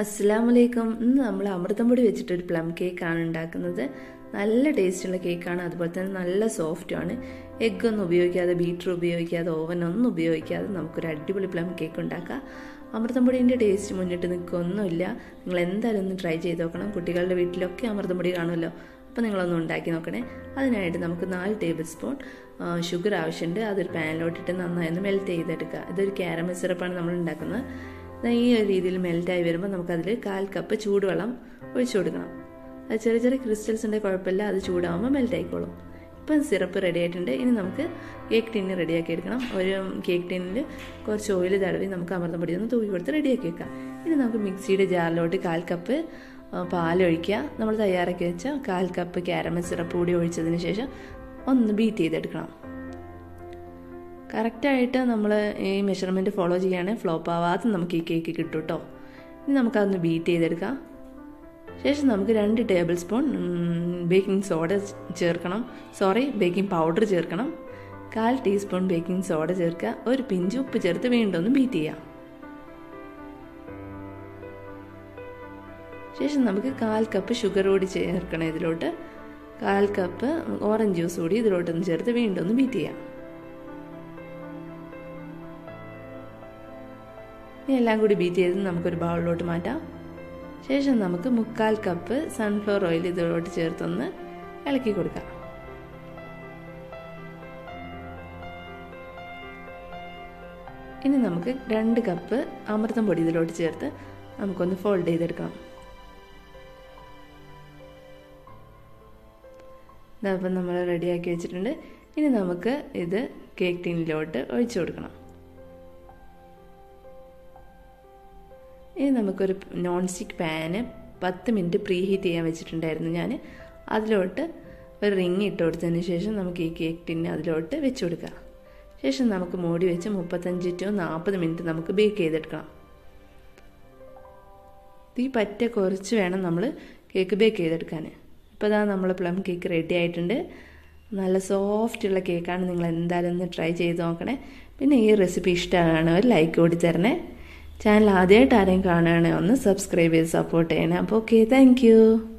അസ്സാം വലൈക്കും ഇന്ന് നമ്മൾ അമൃതം പൊടി വെച്ചിട്ടൊരു പ്ലം കേക്കാണ് ഉണ്ടാക്കുന്നത് നല്ല ടേസ്റ്റുള്ള കേക്കാണ് അതുപോലെ തന്നെ നല്ല സോഫ്റ്റുമാണ് എഗ്ഗ് ഒന്നും ഉപയോഗിക്കാതെ ബീറ്റർ ഉപയോഗിക്കാതെ ഓവൻ ഒന്നും ഉപയോഗിക്കാതെ നമുക്കൊരു അടിപൊളി പ്ലം കേക്ക് ഉണ്ടാക്കാം അമൃതം പൊടിൻ്റെ ടേസ്റ്റ് മുന്നിട്ട് നിൽക്കൊന്നുമില്ല നിങ്ങൾ എന്തായാലും ഒന്ന് ട്രൈ ചെയ്ത് നോക്കണം കുട്ടികളുടെ വീട്ടിലൊക്കെ അമൃതം പൊടി കാണുമല്ലോ അപ്പോൾ നിങ്ങളൊന്ന് ഉണ്ടാക്കി നോക്കണേ അതിനായിട്ട് നമുക്ക് നാല് ടേബിൾ സ്പൂൺ ഷുഗർ ആവശ്യമുണ്ട് അതൊരു പാനിലോട്ടിട്ട് നന്നായി ഒന്ന് മെൽറ്റ് ചെയ്തെടുക്കുക ഇതൊരു കാരമൽ സിറപ്പാണ് നമ്മൾ ഉണ്ടാക്കുന്നത് ഈ ഒരു രീതിയിൽ മെൽറ്റായി വരുമ്പോൾ നമുക്കതിൽ കാൽ കപ്പ് ചൂടുവെള്ളം ഒഴിച്ചു കൊടുക്കണം അത് ചെറിയ ചെറിയ ക്രിസ്റ്റൽസ് ഉണ്ടെങ്കിൽ കുഴപ്പമില്ല അത് ചൂടാകുമ്പോൾ മെൽറ്റ് ആയിക്കോളും ഇപ്പം സിറപ്പ് റെഡി ആയിട്ടുണ്ട് ഇനി നമുക്ക് കേക്ക് ടിന്ന് റെഡിയാക്കി എടുക്കണം ഒരു കേക്ക് ടിന്നിൽ കുറച്ച് ഓയിൽ തടവി നമുക്ക് അമൃതം പൊടി ഒന്ന് തൂക്കി കൊടുത്ത് റെഡിയാക്കി വെക്കാം ഇനി നമുക്ക് മിക്സിയുടെ ജാറിലോട്ട് കാൽ കപ്പ് പാലൊഴിക്കുക നമ്മൾ തയ്യാറാക്കി വെച്ച കാൽ കപ്പ് കാരമൽ സിറപ്പ് കൂടി ഒഴിച്ചതിന് ശേഷം ഒന്ന് ബീറ്റ് ചെയ്തെടുക്കണം കറക്റ്റായിട്ട് നമ്മൾ ഈ മെഷർമെൻറ്റ് ഫോളോ ചെയ്യുകയാണെങ്കിൽ ഫ്ലോപ്പ് ആവാതെ നമുക്ക് ഈ കേക്ക് കിട്ടും കേട്ടോ ഇനി നമുക്കതൊന്ന് ബീറ്റ് ചെയ്തെടുക്കാം ശേഷം നമുക്ക് രണ്ട് ടേബിൾ സ്പൂൺ ബേക്കിംഗ് സോഡ ചേർക്കണം സോറി ബേക്കിംഗ് പൗഡർ ചേർക്കണം കാൽ ടീസ്പൂൺ ബേക്കിംഗ് സോഡ ചേർക്കുക ഒരു പിഞ്ച് ഉപ്പ് ചേർത്ത് വീണ്ടും ഒന്ന് ബീറ്റ് ചെയ്യാം ശേഷം നമുക്ക് കാൽ കപ്പ് ഷുഗർ കൂടി ചേർക്കണം ഇതിലോട്ട് കാൽ കപ്പ് ഓറഞ്ച് ജ്യൂസ് കൂടി ഇതിലോട്ടൊന്ന് ചേർത്ത് വീണ്ടും ഒന്ന് ബീറ്റ് ചെയ്യാം എല്ലാം കൂടി ബീറ്റ് ചെയ്ത് നമുക്കൊരു ബൗളിലോട്ട് മാറ്റാം ശേഷം നമുക്ക് മുക്കാൽ കപ്പ് സൺഫ്ലവർ ഓയിൽ ഇതിലോട്ട് ചേർത്തൊന്ന് ഇളക്കി കൊടുക്കാം ഇനി നമുക്ക് രണ്ട് കപ്പ് അമൃതം പൊടി ഇതിലോട്ട് ചേർത്ത് നമുക്കൊന്ന് ഫോൾഡ് ചെയ്തെടുക്കണം ഇതപ്പം നമ്മൾ റെഡിയാക്കി വെച്ചിട്ടുണ്ട് ഇനി നമുക്ക് ഇത് കേക്ക് ടീനിലോട്ട് ഒഴിച്ചു കൊടുക്കണം ഇനി നമുക്കൊരു നോൺ സ്റ്റിക്ക് പാന് പത്ത് മിനിറ്റ് പ്രീ ഹീറ്റ് ചെയ്യാൻ വെച്ചിട്ടുണ്ടായിരുന്നു ഞാൻ അതിലോട്ട് ഒരു റിങ് ഇട്ട് കൊടുത്തതിന് ശേഷം നമുക്ക് ഈ കേക്ക് ടിന്നെ അതിലോട്ട് വെച്ച് കൊടുക്കാം ശേഷം നമുക്ക് മൂടി വെച്ച് മുപ്പത്തഞ്ച് ടു നാൽപ്പത് മിനിറ്റ് നമുക്ക് ബേക്ക് ചെയ്തെടുക്കണം തീ പറ്റ കുറച്ച് വേണം നമ്മൾ കേക്ക് ബേക്ക് ചെയ്തെടുക്കാൻ ഇപ്പോൾ ഇതാ നമ്മൾ പ്ലം കേക്ക് റെഡി ആയിട്ടുണ്ട് നല്ല സോഫ്റ്റുള്ള കേക്കാണ് നിങ്ങൾ എന്തായാലും ഒന്ന് ട്രൈ ചെയ്ത് നോക്കണേ പിന്നെ ഈ റെസിപ്പി ഇഷ്ടമാണ് ഒരു ലൈക്ക് കൂടി തരണേ ചാനൽ ആദ്യമായിട്ട് ആരെയും കാണുകയാണെങ്കിൽ ഒന്ന് സബ്സ്ക്രൈബ് ചെയ്ത് സപ്പോർട്ട് ചെയ്യണേ അപ്പോൾ ഓക്കെ താങ്ക്